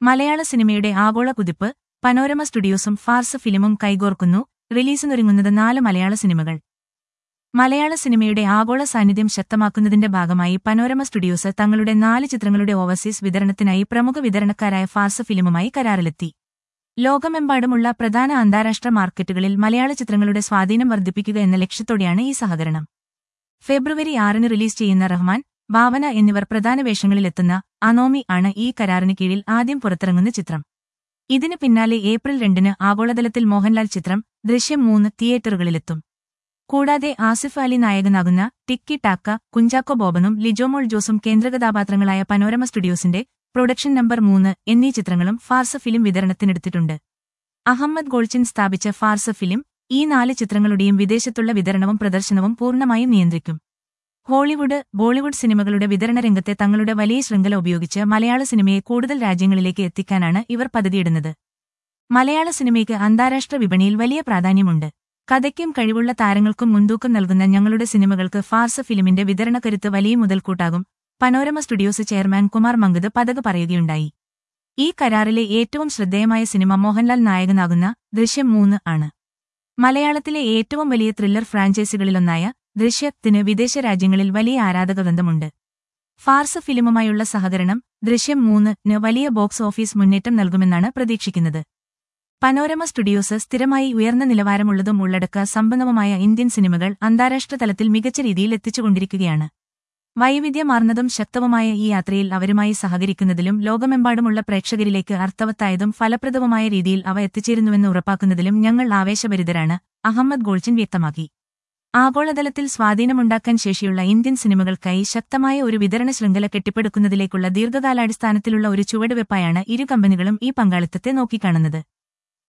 മലയാള സിനിമയുടെ ആഗോള കുതിപ്പ് പനോരമ സ്റ്റുഡിയോസും ഫാർസ് ഫിലിമും കൈകോർക്കുന്നു റിലീസിനൊരുങ്ങുന്നത് നാല് മലയാള സിനിമകൾ മലയാള സിനിമയുടെ ആഗോള സാന്നിധ്യം ശക്തമാക്കുന്നതിന്റെ ഭാഗമായി പനോരമ സ്റ്റുഡിയോസ് തങ്ങളുടെ നാല് ചിത്രങ്ങളുടെ ഓവർസീസ് വിതരണത്തിനായി പ്രമുഖ വിതരണക്കാരായ ഫാർസ് ഫിലിമുമായി കരാറിലെത്തി ലോകമെമ്പാടുമുള്ള പ്രധാന അന്താരാഷ്ട്ര മാർക്കറ്റുകളിൽ മലയാള ചിത്രങ്ങളുടെ സ്വാധീനം വർദ്ധിപ്പിക്കുക എന്ന ലക്ഷ്യത്തോടെയാണ് ഈ സഹകരണം ഫെബ്രുവരി ആറിന് റിലീസ് ചെയ്യുന്ന റഹ്മാൻ ഭാവന എന്നിവർ പ്രധാന വേഷങ്ങളിലെത്തുന്ന അനോമി ആണ് ഈ കരാറിന് കീഴിൽ ആദ്യം പുറത്തിറങ്ങുന്ന ചിത്രം ഇതിന് പിന്നാലെ ഏപ്രിൽ രണ്ടിന് ആഗോളതലത്തിൽ മോഹൻലാൽ ചിത്രം ദൃശ്യം മൂന്ന് തിയേറ്ററുകളിലെത്തും കൂടാതെ ആസിഫ് അലി നായകനാകുന്ന ടിക്കി ടാക്ക കുഞ്ചാക്കോ ബോബനും ലിജോമോൾ ജോസും കേന്ദ്രകഥാപാത്രങ്ങളായ പനോരമ സ്റ്റുഡിയോസിന്റെ പ്രൊഡക്ഷൻ നമ്പർ മൂന്ന് എന്നീ ചിത്രങ്ങളും ഫാർസ ഫിലിം വിതരണത്തിനെടുത്തിട്ടുണ്ട് അഹമ്മദ് ഗോൾച്ചിൻ സ്ഥാപിച്ച ഫാർസ ഫിലിം ഈ നാല് ചിത്രങ്ങളുടെയും വിദേശത്തുള്ള വിതരണവും പ്രദർശനവും പൂർണ്ണമായും നിയന്ത്രിക്കും ഹോളിവുഡ് ബോളിവുഡ് സിനിമകളുടെ വിതരണ രംഗത്തെ തങ്ങളുടെ വലിയ ശൃംഖല ഉപയോഗിച്ച് മലയാള സിനിമയെ കൂടുതൽ രാജ്യങ്ങളിലേക്ക് എത്തിക്കാനാണ് ഇവർ പദ്ധതിയിടുന്നത് മലയാള സിനിമയ്ക്ക് അന്താരാഷ്ട്ര വിപണിയിൽ വലിയ പ്രാധാന്യമുണ്ട് കഥയ്ക്കും കഴിവുള്ള താരങ്ങൾക്കും മുൻതൂക്കം നൽകുന്ന ഞങ്ങളുടെ സിനിമകൾക്ക് ഫാർസ ഫിലിമിന്റെ വിതരണക്കരുത്ത് വലിയ മുതൽക്കൂട്ടാകും panorama studios chairman Kumar Mangat Pathak പറയുകയുണ്ടായി ഈ കരാറിലെ ഏറ്റവും ശ്രദ്ധേയമായ സിനിമ മോഹൻലാൽ നായകനാകുന്ന ദൃശ്യം മൂന്ന് ആണ് മലയാളത്തിലെ ഏറ്റവും വലിയ ത്രില്ലർ ഫ്രാഞ്ചൈസികളിലൊന്നായ ദൃശ്യത്തിന് വിദേശ രാജ്യങ്ങളിൽ വലിയ ആരാധക വൃന്ദമുണ്ട് ഫാർസ് ഫിലിമുമായുള്ള സഹകരണം ദൃശ്യം മൂന്നിന് വലിയ ബോക്സ് ഓഫീസ് മുന്നേറ്റം നൽകുമെന്നാണ് പ്രതീക്ഷിക്കുന്നത് പനോരമ സ്റ്റുഡിയോസ് സ്ഥിരമായി ഉയർന്ന നിലവാരമുള്ളതും ഉള്ളടക്ക സമ്പന്നവുമായ ഇന്ത്യൻ സിനിമകൾ അന്താരാഷ്ട്ര തലത്തിൽ മികച്ച രീതിയിൽ എത്തിച്ചുകൊണ്ടിരിക്കുകയാണ് വൈവിധ്യമാർന്നതും ശക്തവുമായ ഈ യാത്രയിൽ അവരുമായി സഹകരിക്കുന്നതിലും ലോകമെമ്പാടുമുള്ള പ്രേക്ഷകരിലേക്ക് അർത്ഥവത്തായതും ഫലപ്രദവുമായ രീതിയിൽ അവ എത്തിച്ചേരുന്നുവെന്ന് ഉറപ്പാക്കുന്നതിലും ഞങ്ങൾ ആവേശഭരിതരാണ് അഹമ്മദ് ഗോൾച്ചിൻ വ്യക്തമാക്കി ആഗോളതലത്തിൽ സ്വാധീനമുണ്ടാക്കാൻ ശേഷിയുള്ള ഇന്ത്യൻ സിനിമകൾക്കായി ശക്തമായ ഒരു വിതരണ ശൃംഖല കെട്ടിപ്പടുക്കുന്നതിലേക്കുള്ള ദീർഘകാലാടിസ്ഥാനത്തിലുള്ള ഒരു ചുവടുവെപ്പായാണ് ഇരു കമ്പനികളും ഈ പങ്കാളിത്തത്തെ നോക്കിക്കാണുന്നത്